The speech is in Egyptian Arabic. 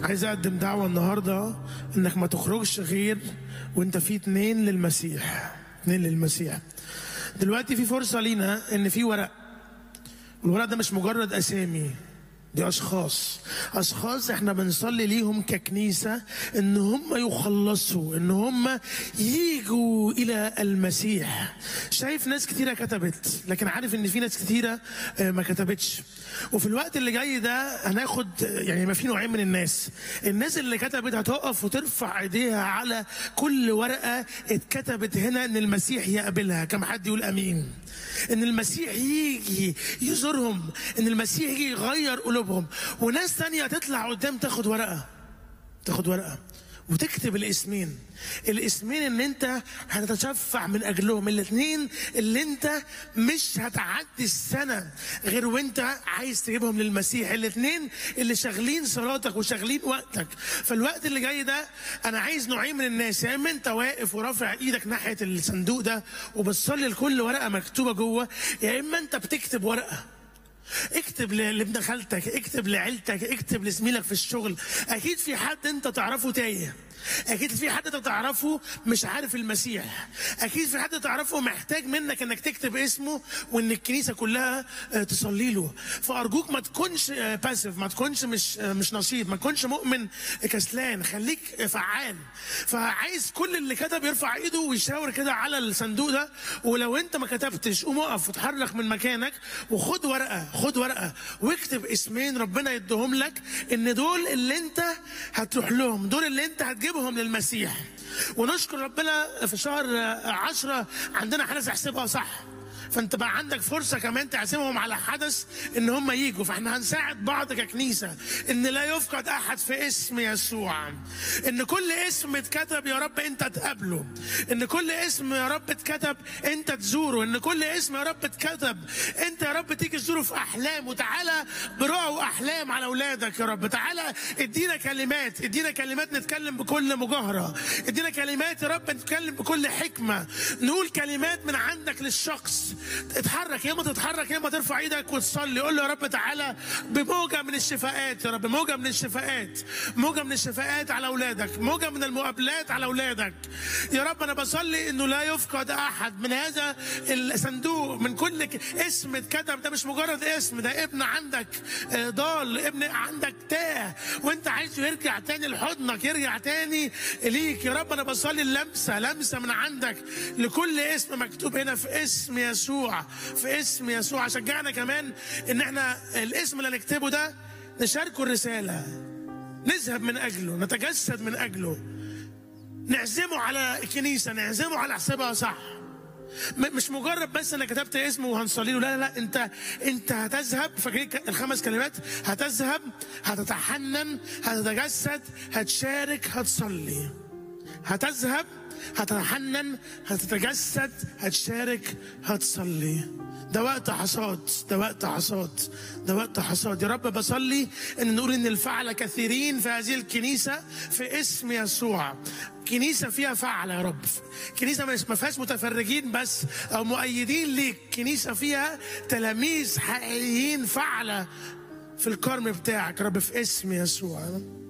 عايز اقدم دعوه النهارده انك ما تخرجش غير وانت في اتنين للمسيح اتنين للمسيح دلوقتي في فرصه لينا ان في ورق والورق ده مش مجرد اسامي دي اشخاص اشخاص احنا بنصلي ليهم ككنيسه ان هم يخلصوا ان هم يجوا الى المسيح شايف ناس كتيره كتبت لكن عارف ان في ناس كتيره آه، ما كتبتش وفي الوقت اللي جاي ده هناخد يعني ما في نوعين من الناس الناس اللي كتبت هتقف وترفع ايديها على كل ورقه اتكتبت هنا ان المسيح يقبلها كم حد يقول امين ان المسيح يجي يزورهم ان المسيح يجي يغير قلوبهم وناس تانية تطلع قدام تاخد ورقة تاخد ورقة وتكتب الاسمين الاسمين ان انت هتتشفع من اجلهم الاثنين اللي انت مش هتعدي السنه غير وانت عايز تجيبهم للمسيح الاثنين اللي شاغلين صلاتك وشاغلين وقتك فالوقت اللي جاي ده انا عايز نوعين من الناس يا اما انت واقف ورافع ايدك ناحيه الصندوق ده وبتصلي لكل ورقه مكتوبه جوه يا اما انت بتكتب ورقه اكتب ل- لابن خالتك اكتب لعيلتك اكتب لزميلك في الشغل اكيد في حد انت تعرفه تايه اكيد في حد انت تعرفه مش عارف المسيح اكيد في حد تعرفه محتاج منك انك تكتب اسمه وان الكنيسه كلها آه، تصلي له فارجوك ما تكونش باسيف ما تكونش مش آه، مش نشيط ما تكونش مؤمن كسلان خليك آه، فعال فعايز كل اللي كتب يرفع ايده ويشاور كده على الصندوق ده ولو انت ما كتبتش قوم اقف وتحرك من مكانك وخد ورقه خد ورقه واكتب اسمين ربنا يديهم لك ان دول اللي انت هتروح لهم دول اللي انت هتجيبهم للمسيح ونشكر ربنا في شهر آه، عشرة عندنا حدث احسبها صح فانت بقى عندك فرصه كمان تعزمهم على حدث ان هم يجوا فاحنا هنساعد بعض ككنيسه ان لا يفقد احد في اسم يسوع ان كل اسم اتكتب يا رب انت تقابله ان كل اسم يا رب اتكتب انت تزوره ان كل اسم يا رب اتكتب انت يا رب تيجي تزوره في احلام وتعالى برؤى واحلام على اولادك يا رب تعالى ادينا كلمات ادينا كلمات نتكلم بكل مجاهره ادينا كلمات يا رب نتكلم بكل حكمه نقول كلمات من عندك للشخص اتحرك يا اما تتحرك يا اما ترفع ايدك وتصلي قول له يا رب تعالى بموجه من الشفاءات يا رب موجه من الشفاءات موجه من الشفاءات على اولادك موجه من المقابلات على اولادك يا رب انا بصلي انه لا يفقد احد من هذا الصندوق من كل ك- اسم اتكتب ده مش مجرد اسم ده ابن عندك آه، ضال ابن عندك تاه وانت عايزه يرجع تاني لحضنك يرجع تاني ليك يا رب انا بصلي اللمسه لمسه من عندك لكل اسم مكتوب هنا في اسم يسوع في اسم يسوع شجعنا كمان ان احنا الاسم اللي هنكتبه ده نشاركه الرساله نذهب من اجله نتجسد من اجله نعزمه على الكنيسه نعزمه على حسابها صح م- مش مجرد بس انك كتبت اسمه وهنصلي له لا لا لا انت انت هتذهب فاكرين ك- الخمس كلمات هتذهب هتتحنن هتتجسد هتشارك هتصلي هتذهب هتتحنن هتتجسد هتشارك هتصلي ده وقت حصاد ده وقت حصاد ده وقت حصاد يا رب بصلي ان نقول ان الفعل كثيرين في هذه الكنيسه في اسم يسوع كنيسه فيها فعل يا رب كنيسه مش- ما فيهاش متفرجين بس او مؤيدين ليك كنيسه فيها تلاميذ حقيقيين فعله في الكرم بتاعك يا رب في اسم يسوع